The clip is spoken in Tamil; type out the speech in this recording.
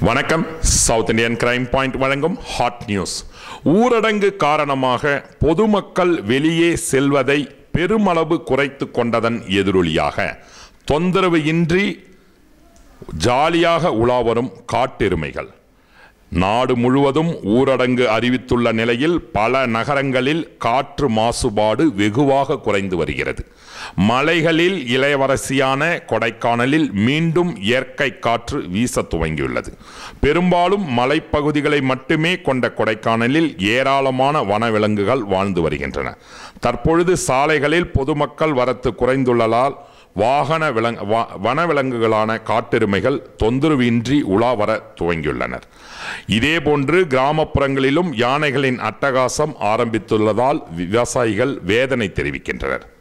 வணக்கம் சவுத் இந்தியன் கிரைம் பாயிண்ட் வழங்கும் ஹாட் நியூஸ் ஊரடங்கு காரணமாக பொதுமக்கள் வெளியே செல்வதை பெருமளவு குறைத்து கொண்டதன் எதிரொலியாக தொந்தரவு இன்றி ஜாலியாக உலாவரும் காட்டெருமைகள் நாடு முழுவதும் ஊரடங்கு அறிவித்துள்ள நிலையில் பல நகரங்களில் காற்று மாசுபாடு வெகுவாக குறைந்து வருகிறது மலைகளில் இளையவரசியான கொடைக்கானலில் மீண்டும் இயற்கை காற்று வீச துவங்கியுள்ளது பெரும்பாலும் மலைப்பகுதிகளை மட்டுமே கொண்ட கொடைக்கானலில் ஏராளமான வனவிலங்குகள் வாழ்ந்து வருகின்றன தற்பொழுது சாலைகளில் பொதுமக்கள் வரத்து குறைந்துள்ளதால் வாகன விலங் வ- வனவிலங்குகளான காட்டெருமைகள் தொந்தரவின்றி உலா வர துவங்கியுள்ளனர் இதேபோன்று கிராமப்புறங்களிலும் யானைகளின் அட்டகாசம் ஆரம்பித்துள்ளதால் விவசாயிகள் வேதனை தெரிவிக்கின்றனர்